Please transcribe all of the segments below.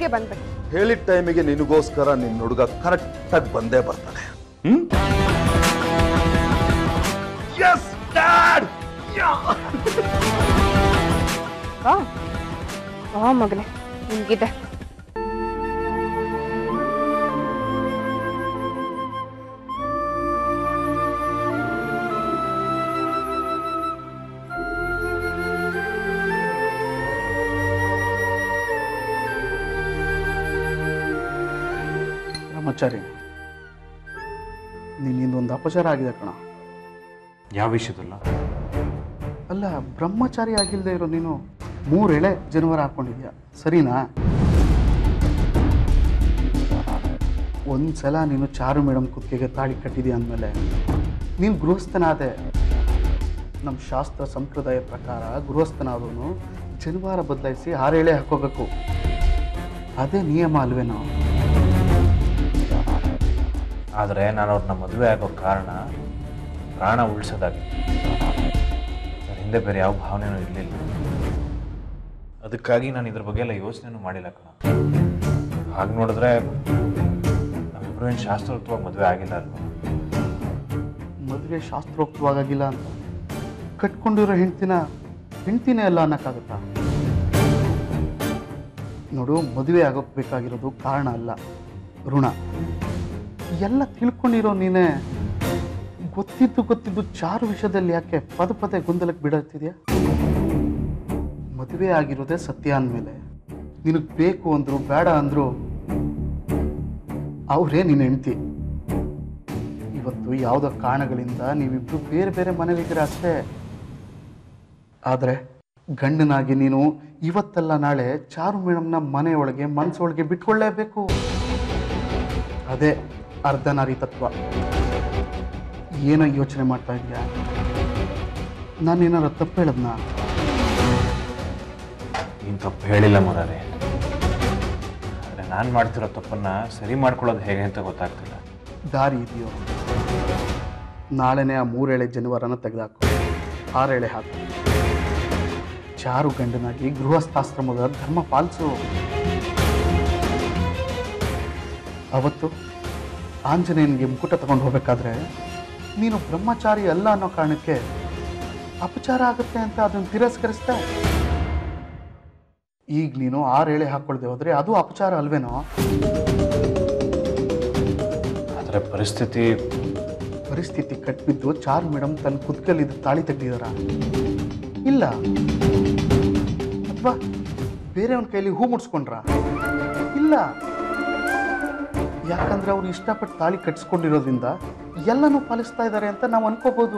ಟೈಮಿಗೆ ಬಂದ್ಬಿಟ್ಟು ಹೇಳಿದ ಟೈಮಿಗೆ ನಿನಗೋಸ್ಕರ ನಿನ್ನ ಹುಡುಗ ಕರೆಕ್ಟಾಗಿ ಬಂದೇ ಬರ್ತಾನೆ ಹ್ಮ್ ಎಸ್ ಡ್ಯಾಡ್ ಆ ಆ ಮಗನೇ ನಿನ್ಗಿದೆ ಬ್ರಹ್ಮಚಾರಿ ನಿನ್ನಿಂದ ಒಂದು ಅಪಚಾರ ಆಗಿದೆ ಕಣ ಯಾವ ವಿಷಯದಲ್ಲ ಅಲ್ಲ ಬ್ರಹ್ಮಚಾರಿ ಆಗಿಲ್ಲದೆ ಇರೋ ನೀನು ಮೂರು ಎಳೆ ಜನವರ ಹಾಕೊಂಡಿದ್ಯಾ ಸರಿನಾ ಒಂದ್ಸಲ ನೀನು ಚಾರು ಮೇಡಮ್ ಕುತ್ತಿಗೆಗೆ ತಾಳಿ ಕಟ್ಟಿದ್ಯಾ ಅಂದಮೇಲೆ ನೀನು ಗೃಹಸ್ಥನಾದೆ ನಮ್ಮ ಶಾಸ್ತ್ರ ಸಂಪ್ರದಾಯ ಪ್ರಕಾರ ಗೃಹಸ್ಥನಾದವನು ಜನವಾರ ಬದಲಾಯಿಸಿ ಆರು ಎಳೆ ಹಾಕೋಬೇಕು ಅದೇ ನಿಯಮ ಅಲ್ವೇನೋ ಆದರೆ ನಾನು ಅವ್ರನ್ನ ಮದುವೆ ಆಗೋ ಕಾರಣ ಪ್ರಾಣ ಉಳಿಸೋದಾಗಿತ್ತು ಅದ್ರ ಹಿಂದೆ ಬೇರೆ ಯಾವ ಭಾವನೆನೂ ಇರಲಿಲ್ಲ ಅದಕ್ಕಾಗಿ ನಾನು ಇದ್ರ ಬಗ್ಗೆ ಎಲ್ಲ ಯೋಚನೆನೂ ಮಾಡಿಲ್ಲ ಕಣ ಹಾಗೆ ನೋಡಿದ್ರೆ ನಾವಿಬ್ರು ಏನು ಶಾಸ್ತ್ರೋಕ್ತವಾಗಿ ಮದುವೆ ಆಗಿಲ್ಲ ಅಲ್ವಾ ಮದುವೆ ಶಾಸ್ತ್ರೋಕ್ತವಾಗಿಲ್ಲ ಅಂತ ಕಟ್ಕೊಂಡಿರೋ ಹೆಂಡ್ತಿನ ಹೆಂಡ್ತಿನೇ ಅಲ್ಲ ಅನ್ನಕ್ಕಾಗತ್ತಾ ನೋಡು ಮದುವೆ ಆಗೋಕ್ ಬೇಕಾಗಿರೋದು ಕಾರಣ ಅಲ್ಲ ಋಣ ಎಲ್ಲ ತಿಳ್ಕೊಂಡಿರೋ ನೀನೇ ಗೊತ್ತಿದ್ದು ಗೊತ್ತಿದ್ದು ಚಾರು ವಿಷಯದಲ್ಲಿ ಯಾಕೆ ಪದ ಪದೇ ಗೊಂದಲಕ್ಕೆ ಬಿಡುತ್ತಿದ್ಯಾ ಮದುವೆ ಆಗಿರೋದೇ ಸತ್ಯ ಅಂದಮೇಲೆ ನಿನಗೆ ಬೇಕು ಅಂದ್ರು ಬೇಡ ಅಂದ್ರು ಅವರೇ ನಿನ್ನ ಹೆಂಡ್ತಿ ಇವತ್ತು ಯಾವುದೋ ಕಾರಣಗಳಿಂದ ನೀವಿಬ್ರು ಬೇರೆ ಬೇರೆ ಮನೆಯಲ್ಲಿದ್ದೀರ ಅಷ್ಟೇ ಆದರೆ ಗಂಡನಾಗಿ ನೀನು ಇವತ್ತಲ್ಲ ನಾಳೆ ಚಾರು ಮೇಡಮ್ನ ಮನೆಯೊಳಗೆ ಮನಸ್ಸೊಳಗೆ ಬಿಟ್ಕೊಳ್ಳೇಬೇಕು ಅದೇ ಅರ್ಧನಾರಿ ತತ್ವ ಏನೋ ಯೋಚನೆ ಮಾಡ್ತಾ ಇದೀಯಾ ನಾನೇನಾರ ತಪ್ಪು ಹೇಳದ್ನಾ ನೀನು ತಪ್ಪು ಹೇಳಿಲ್ಲ ಮುರಾರಿ ಆದರೆ ನಾನು ಮಾಡ್ತಿರೋ ತಪ್ಪನ್ನು ಸರಿ ಮಾಡ್ಕೊಳ್ಳೋದು ಹೇಗೆ ಅಂತ ಗೊತ್ತಾಗ್ತಿಲ್ಲ ದಾರಿ ಇದೆಯೋ ನಾಳೆನೇ ಆ ಮೂರೇಳೆ ಜನವರನ ತೆಗೆದಾಕು ಆರೇಳೆ ಹಾಕು ಚಾರು ಗಂಡನಾಗಿ ಗೃಹಸ್ಥಾಶ್ರಮದ ಧರ್ಮ ಪಾಲಿಸು ಅವತ್ತು ಆಂಜನೇಯನಿಗೆ ಮುಕುಟ ತಗೊಂಡು ಹೋಗ್ಬೇಕಾದ್ರೆ ನೀನು ಬ್ರಹ್ಮಚಾರಿ ಅಲ್ಲ ಅನ್ನೋ ಕಾರಣಕ್ಕೆ ಅಪಚಾರ ಆಗುತ್ತೆ ಅಂತ ಅದನ್ನು ತಿರಸ್ಕರಿಸ್ದೆ ಈಗ ನೀನು ಆರೇಳೆ ಹಾಕೊಳ್ದೆ ಹೋದ್ರೆ ಅದು ಅಪಚಾರ ಅಲ್ವೇನೋ ಆದರೆ ಪರಿಸ್ಥಿತಿ ಪರಿಸ್ಥಿತಿ ಕಟ್ಬಿದ್ದು ಚಾರು ಮೇಡಮ್ ತನ್ನ ಕುತ್ಕಲ್ಲಿದ್ದ ತಾಳಿ ತೆಗ್ದಿದಾರ ಇಲ್ಲ ಅಥವಾ ಬೇರೆಯವನ ಕೈಲಿ ಹೂ ಮುಡ್ಸ್ಕೊಂಡ್ರ ಇಲ್ಲ ಯಾಕಂದ್ರೆ ಅವ್ರು ಇಷ್ಟಪಟ್ಟು ತಾಳಿ ಕಟ್ಸ್ಕೊಂಡಿರೋದ್ರಿಂದ ಎಲ್ಲನೂ ಪಾಲಿಸ್ತಾ ಇದ್ದಾರೆ ಅಂತ ನಾವು ಅನ್ಕೋಬಹುದು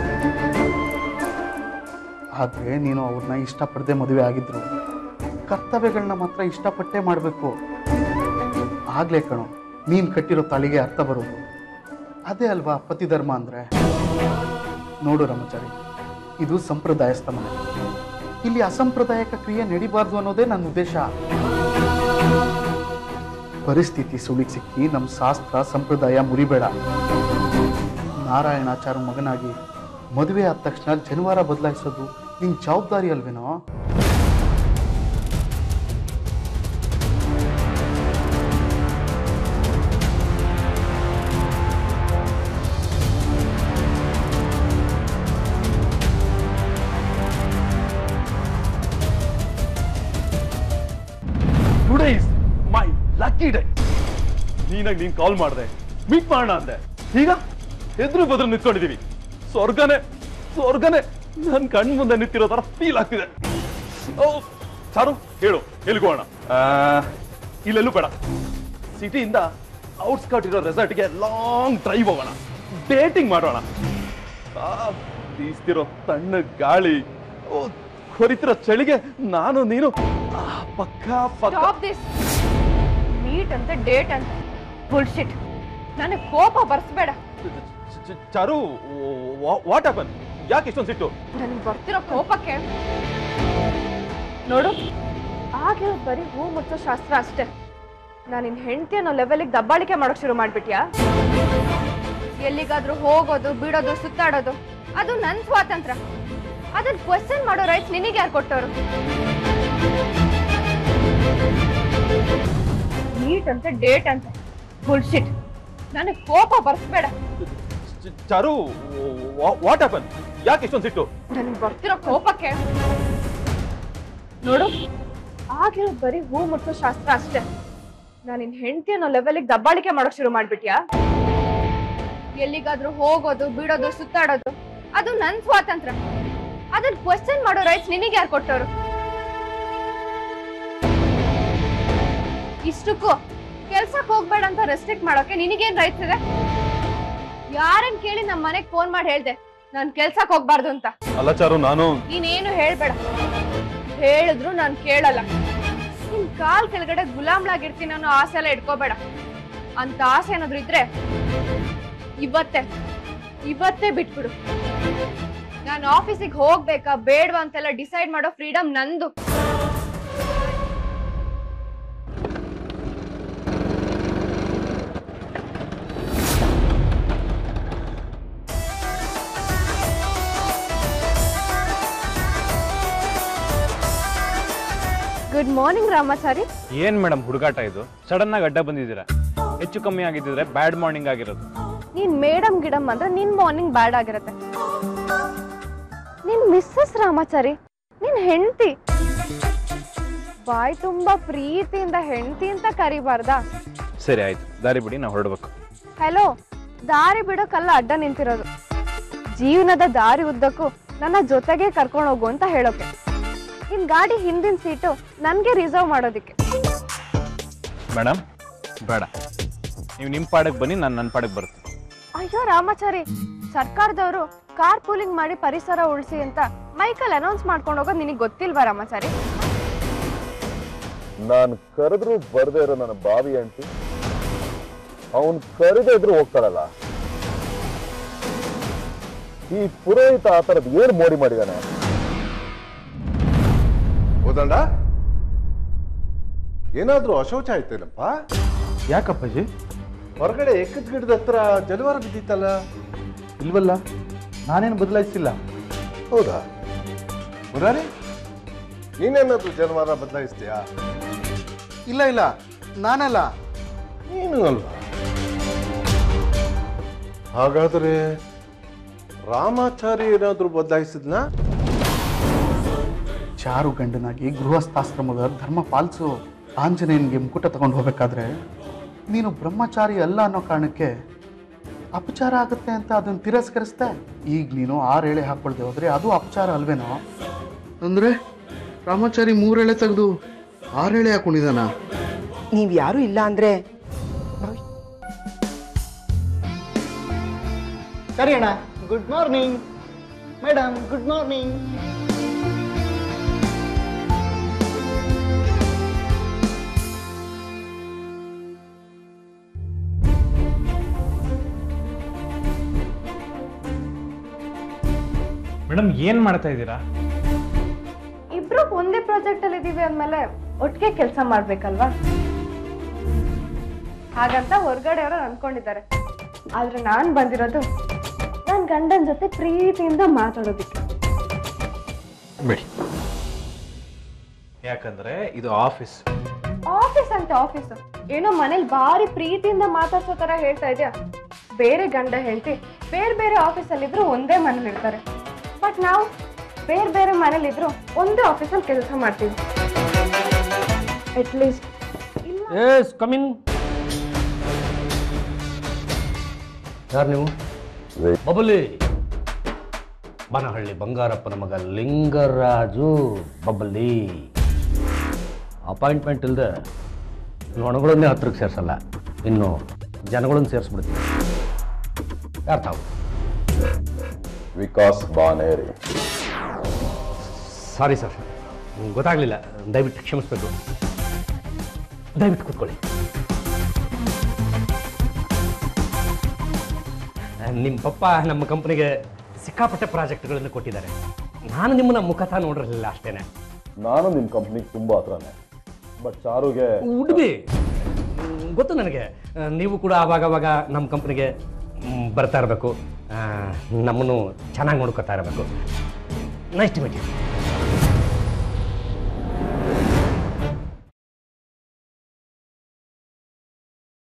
ಆದ್ರೆ ನೀನು ಅವ್ರನ್ನ ಇಷ್ಟಪಡದೆ ಮದುವೆ ಆಗಿದ್ರು ಕರ್ತವ್ಯಗಳನ್ನ ಮಾತ್ರ ಇಷ್ಟಪಟ್ಟೇ ಮಾಡಬೇಕು ಆಗ್ಲೇ ಕಣೋ ನೀನು ಕಟ್ಟಿರೋ ತಾಳಿಗೆ ಅರ್ಥ ಬರೋದು ಅದೇ ಅಲ್ವಾ ಪತಿ ಧರ್ಮ ಅಂದ್ರೆ ನೋಡು ರಮಚಾರಿ ಇದು ಸಂಪ್ರದಾಯಸ್ಥ ಮನೆ ಇಲ್ಲಿ ಅಸಂಪ್ರದಾಯಕ ಕ್ರಿಯೆ ನಡಿಬಾರ್ದು ಅನ್ನೋದೇ ನನ್ನ ಉದ್ದೇಶ ಪರಿಸ್ಥಿತಿ ಸುಳಿಗೆ ಸಿಕ್ಕಿ ನಮ್ಮ ಶಾಸ್ತ್ರ ಸಂಪ್ರದಾಯ ಮುರಿಬೇಡ ನಾರಾಯಣಾಚಾರ ಮಗನಾಗಿ ಮದುವೆ ಆದ ತಕ್ಷಣ ಜನಿವಾರ ಬದಲಾಯಿಸೋದು ನಿನ್ ಜವಾಬ್ದಾರಿ ಅಲ್ವೇನೋ today is my lucky day ನೀನಾಗ ನೀನ್ ಕಾಲ್ ಮಾಡಿದೆ ಮೀಟ್ ಮಾಡೋಣ ಅಂದೆ ಈಗ ಎದುರು ಬದ್ರು ನಿಂತ್ಕೊಂಡಿದೀವಿ ಸ್ವರ್ಗನೇ ಸ್ವರ್ಗನೇ ನನ್ ಕಣ್ ಮುಂದೆ ನಿಂತಿರೋ ತರ ಫೀಲ್ ಆಗ್ತಿದೆ ಓ ಸಾರು ಹೇಳು ಎಲ್ಗೋಣ ಇಲ್ಲೆಲ್ಲೂ ಬೇಡ ಸಿಟಿಯಿಂದ ಔಟ್ಸ್ಕರ್ಟ್ ಇರೋ ರೆಸಾರ್ಟ್ಗೆ ಲಾಂಗ್ ಡ್ರೈವ್ ಹೋಗೋಣ ಡೇಟಿಂಗ್ ಮಾಡೋಣ ಆ, ಬೀಸ್ತಿರೋ ತಣ್ಣ ಗಾಳಿ ಓ ಹೊರಿತಿರೋ ಚಳಿಗೆ ನಾನು ನೀನು ಆ, ಪಕ್ಕ ಪಕ್ಕ ಸ್ಟಾಪ್ ದಿಸ್ ಮೀಟ್ ಅಂತ ಡೇಟ್ ಅಂತ ಬುಲ್ಶಿಟ್ ನನಗೆ ಕೋಪ ಬರ್ಸ್ಬೇಡ ಚ- ಚ- ಚಾರು ವಾಟ್ ಹ್ಯಾಪನ್ ಯಾಕೆ ಇಷ್ಟೊಂದು ಸಿಟ್ಟು ನನಗೆ ಬರ್ತಿರೋ ಕೋಪಕ್ಕೆ ನೋಡು ಆಗಿರೋದು ಬರೀ ಹೂ ಮುಚ್ಚೋ ಶಾಸ್ತ್ರ ಅಷ್ಟೇ ನಾನು ನಿನ್ ಹೆಂಡತಿ ಅನ್ನೋ ಲೆವೆಲಿಗೆ ದಬ್ಬಾಳಿಕೆ ಮಾಡೋಕ್ ಶುರು ಮಾಡ್ಬಿಟ್ಯಾ ಎಲ್ಲಿಗಾದ್ರೂ ಹೋಗೋದು ಬಿಡೋದು ಸುತ್ತಾಡೋದು ಅದು ನನ್ನ ಸ್ವಾತಂತ್ರ್ಯ ಅದನ್ನ ಕ್ವಶನ್ ಮಾಡೋ ರೈಟ್ಸ್ ನಿನಗೆ ಯಾರು ಕೊಟ್ಟವರು ಮೀಟ್ ಅಂತೆ ಡೇಟ್ ಅಂತೆ ಬುಲ್ಶಿಟ್ ನನಗೆ ಕೋಪ ಬರ್ಸ್ಬೇಡ ಚ- ಚಾರು ವಾಟ್ ಹ್ಯಾಪನ್ ಯಾಕೆ ಇಷ್ಟೊಂದು ಸಿಟ್ಟು ನನಗೆ ಬರ್ತಿರೋ ಕೋಪಕ್ಕೆ ನೋಡು ಆಗಿರೋದು ಬರೀ ಹೂ ಮುಟ್ಟೋ ಶಾಸ್ತ್ರ ಅಷ್ಟೇ ನಾನು ನಿನ್ ಹೆಂಡತಿ ಅನ್ನೋ ಲೆವೆಲಿಗೆ ದಬ್ಬಾಳಿಕೆ ಮಾಡೋಕ್ ಶುರು ಮಾಡ್ಬಿಟ್ಯಾ ಎಲ್ಲಿಗಾದ್ರೂ ಹೋಗೋದು ಬಿಡೋದು ಸುತ್ತಾಡೋದು ಅದು ನನ್ ಸ್ವಾತಂತ್ರ್ಯ ಅದನ್ನ ಕ್ವಶನ್ ಮಾಡೋ ರೈಟ್ಸ್ ನಿನಗೆ ಯಾರು ಕೊಟ್ಟವ್ರು ಇಷ್ಟಕ್ಕೂ ಕೆಲ್ಸಕ್ಕೆ ಹೋಗ್ಬೇಡ ಅಂತ ರೆಸ್ಟ್ರಿಕ್ಟ್ ಮಾಡೋಕೆ ನಿನಗೇನ್ ರೈಟ್ಸ್ ಇದೆ ಯಾರನ್ ಕೇಳಿ ನಮ್ಮ ಮನೆಗ್ ಫೋನ್ ಮಾಡಿ ಹೇಳ್ದೆ ನಾನ್ ಕೆಲ್ಸಕ್ಕೆ ಹೋಗ್ಬಾರ್ದು ಅಂತ ಅಲ್ಲ ಚಾರು ನಾನು ನೀನೇನು ಹೇಳ್ಬೇಡ ಹೇಳಿದ್ರು ನಾನ್ ಕೇಳಲ್ಲ ನಿನ್ ಕಾಲ್ ಕೆಳಗಡೆ ಗುಲಾಮ್ಲಾಗಿರ್ತೀನಿ ಅನ್ನೋ ಆಸೆ ಎಲ್ಲ ಇಟ್ಕೋಬೇಡ ಅಂತ ಆಸೆ ಏನಾದ್ರು ಇದ್ರೆ ಇವತ್ತೇ ಇವತ್ತೇ ಬಿಟ್ಬಿಡು ನಾನು ಆಫೀಸಿಗೆ ಹೋಗ್ಬೇಕಾ ಬೇಡವಾ ಅಂತೆಲ್ಲ ಡಿಸೈಡ್ ಮಾಡೋ ಫ್ರೀಡಮ್ ನಂದು ಗುಡ್ ಮಾರ್ನಿಂಗ್ ರಾಮಾಚಾರಿ ಏನ್ ಮೇಡಮ್ ಹುಡುಗಾಟ ಇದು ಸಡನ್ ಆಗಿ ಅಡ್ಡ ಬಂದಿದ್ದೀರಾ ಹೆಚ್ಚು ಕಮ್ಮಿ ಆಗಿದ್ದಿದ್ರೆ ಬ್ಯಾಡ್ ಮಾರ್ನಿಂಗ್ ಆಗಿರೋದು ನೀನ್ ಮೇಡಮ್ ಗಿಡಮ್ ಅಂದ್ರೆ ನಿನ್ ಮಾರ್ನಿಂಗ್ ಬ್ಯಾಡ್ ಆಗಿರತ್ತೆ ನಿನ್ ಮಿಸ್ಸಸ್ ರಾಮಾಚಾರಿ ನಿನ್ ಹೆಂಡತಿ ಬಾಯ್ ತುಂಬಾ ಪ್ರೀತಿಯಿಂದ ಹೆಂಡತಿ ಅಂತ ಕರಿಬಾರ್ದಾ ಸರಿ ಆಯ್ತು ದಾರಿ ಬಿಡಿ ನಾವು ಹೊರಡ್ಬೇಕು ಹಲೋ ದಾರಿ ಬಿಡೋಕಲ್ಲ ಅಡ್ಡ ನಿಂತಿರೋದು ಜೀವನದ ದಾರಿ ಉದ್ದಕ್ಕೂ ನನ್ನ ಜೊತೆಗೆ ಕರ್ಕೊಂಡು ಹೋಗು ಅಂತ ಹೇಳೋಕೆ ನಿನ್ ಗಾಡಿ ಹಿಂದಿನ ಸೀಟು ನನ್ಗೆ ರಿಸರ್ವ್ ಮಾಡೋದಿಕ್ಕೆ ಮೇಡಮ್ ಬೇಡ ನೀವು ನಿಮ್ಮ ಪಾಡಕ್ಕೆ ಬನ್ನಿ ನಾನು ನನ್ನ ಪಾಡಕ್ಕೆ ಬರ್ತೀನಿ ಅಯ್ಯೋ ರಾಮಾಚಾರಿ ಸರ್ಕಾರದವರು ಕಾರ್ ಪೂಲಿಂಗ್ ಮಾಡಿ ಪರಿಸರ ಉಳಿಸಿ ಅಂತ ಮೈಕಲ್ ಅನೌನ್ಸ್ ಮಾಡ್ಕೊಂಡು ಹೋಗೋದು ನಿನಗೆ ಗೊತ್ತಿಲ್ವಾ ರಾಮಾಚಾರಿ ನಾನು ಕರೆದ್ರು ಬರ್ದೇ ಇರೋ ನನ್ನ ಬಾವಿ ಅಂಟಿ ಅವನ್ ಕರೆದೇ ಇದ್ರು ಹೋಗ್ತಾರಲ್ಲ ಈ ಪುರೋಹಿತ ಆ ಥರದ್ ಏನ್ ಮೋಡಿ ಮಾಡಿದಾನೆ ಹೋದಂಡ ಏನಾದ್ರೂ ಅಶೌಚ ಆಯ್ತೇನಪ್ಪ ಯಾಕಪ್ಪಾಜಿ ಹೊರಗಡೆ ಎಕ್ಕದ ಗಿಡದ ಹತ್ರ ಜಲವಾರ ಬಿದ್ದಿತ್ತಲ್ಲ ಇಲ್ವಲ್ಲ ನಾನೇನು ಬದಲಾಯಿಸಿಲ್ಲ ಹೌದಾ ಮುರಾರಿ ನೀನೇನಾದ್ರೂ ಜನವಾರ ಬದಲಾಯಿಸ್ತೀಯಾ ಇಲ್ಲ ಇಲ್ಲ ನಾನಲ್ಲ ನೀನು ಅಲ್ವಾ ಹಾಗಾದ್ರೆ ರಾಮಾಚಾರಿ ಏನಾದ್ರೂ ಬದಲಾಯಿಸಿದ್ನಾ ಚಾರು ಗಂಡನಾಗಿ ಗೃಹಸ್ಥಾಶ್ರಮದ ಧರ್ಮ ಪಾಲಿಸು ಆಂಜನೇಯನ್ಗೆ ಮುಕುಟ ತಗೊಂಡು ಹೋಗ್ಬೇಕಾದ್ರೆ ನೀನು ಬ್ರಹ್ಮಚಾರಿ ಅಲ್ಲ ಅನ್ನೋ ಕಾರಣಕ್ಕೆ ಅಪಚಾರ ಆಗುತ್ತೆ ಅಂತ ಅದನ್ನು ತಿರಸ್ಕರಿಸ್ದೆ ಈಗ ನೀನು ಆರು ಎಳೆ ಹಾಕೊಳ್ದೆ ಹೋದ್ರೆ ಅದು ಅಪಚಾರ ಅಲ್ವೇನೋ ಅಂದ್ರೆ ರಾಮಾಚಾರಿ ಮೂರೆಳೆ ತೆಗೆದು ಆರು ಎಳೆ ಹಾಕೊಂಡಿದಾನ ನೀವ್ ಯಾರು ಇಲ್ಲ ಅಂದ್ರೆ ಸರಿ ಅಣ್ಣ good morning madam good morning madam ಏನು ಮಾಡ್ತಾ ಇದ್ದೀರಾ ಇಬ್ರು ಒಂದೇ ಪ್ರಾಜೆಕ್ಟ್ ಅಲ್ಲಿ ಇದೀವಿ ಅಂದ್ಮೇಲೆ ಒಟ್ಟಿಗೆ ಕೆಲಸ ಮಾಡ್ಬೇಕಲ್ವಾ ಹಾಗಂತ ಹೊರಗಡೆ ಅವರು ಅನ್ಕೊಂಡಿದ್ದಾರೆ ಆದ್ರೆ ನಾನ್ ಬಂದಿರೋದು ನನ್ ಗಂಡನ ಜೊತೆ ಪ್ರೀತಿಯಿಂದ ಮಾತಾಡೋದಿಕ್ಕೆ ಬಿಡಿ ಯಾಕಂದ್ರೆ ಇದು ಆಫೀಸ್ ಆಫೀಸ್ ಅಂತ ಆಫೀಸ್ ಏನೋ ಮನೇಲಿ ಭಾರಿ ಪ್ರೀತಿಯಿಂದ ಮಾತಾಡ್ಸೋ ತರ ಹೇಳ್ತಾ ಇದೆಯಾ ಬೇರೆ ಗಂಡ ಹೇಳ್ತಿ ಬೇರೆ ಬೇರೆ ಆಫೀಸಲ್ಲಿ ಇದ್ರು ಒಂದೇ ಮನೇಲಿ ಇರ್ತಾರೆ ಬಟ್ ನಾವು ಬೇರೆ ಬೇರೆ ಮನೇಲಿ ಇದ್ರು ಒಂದೇ ಆಫೀಸಲ್ಲಿ ಕೆಲಸ ಮಾಡ್ತೀವಿ ಅಟ್ಲೀಸ್ಟ್ ಇಲ್ಲ ಎಸ್ ಕಮಿನ್ ಯಾರು ನೀವು ಬಬಲಿ ಬನಹಳ್ಳಿ ಬಂಗಾರಪ್ಪನ ಮಗ ಲಿಂಗರಾಜು ಬಬ್ಬಲಿ ಅಪಾಯಿಂಟ್ಮೆಂಟ್ ಇಲ್ಲದೆ ನೊಣಗಳನ್ನೇ ಹತ್ರಕ್ಕೆ ಸೇರಿಸಲ್ಲ ಇನ್ನು ಜನಗಳನ್ನ ಸೇರಿಸ್ಬಿಡ್ತೀವಿ ಯಾರು ತಾವು ವಿಕಾಸ್ ಬಾನೇರಿ ಸಾರಿ ಸರ್ ಗೊತ್ತಾಗಲಿಲ್ಲ ದಯವಿಟ್ಟು ಕ್ಷಮಿಸ್ಬೇಕು ದಯವಿಟ್ಟು ಕೂತ್ಕೊಳ್ಳಿ ನಿಮ್ಮ ಪಪ್ಪ ನಮ್ಮ ಕಂಪ್ನಿಗೆ ಸಿಕ್ಕಾಪಟ್ಟೆ ಪ್ರಾಜೆಕ್ಟ್ಗಳನ್ನು ಕೊಟ್ಟಿದ್ದಾರೆ ನಾನು ನಿಮ್ಮನ್ನ ಮುಖತ ನೋಡಿರಲಿಲ್ಲ ಅಷ್ಟೇನೆ ನಾನು ನಿಮ್ ಕಂಪ್ನಿಗೆ ತುಂಬಾ ಹತ್ರನೇ ಬಟ್ ಚಾರುಗೆ ಉಡುಪಿ ಮ್, ಗೊತ್ತು ನನಗೆ ಆ, ನೀವು ಕೂಡ ಆವಾಗವಾಗ ನಮ್ಮ ಕಂಪ್ನಿಗೆ ಬರ್ತಾ ಇರಬೇಕು ನಮ್ಮನ್ನು ಚೆನ್ನಾಗಿ ನೋಡ್ಕೊತಾ ಇರಬೇಕು ನೈಸ್ ಟು ಮೀಟ್ ಯು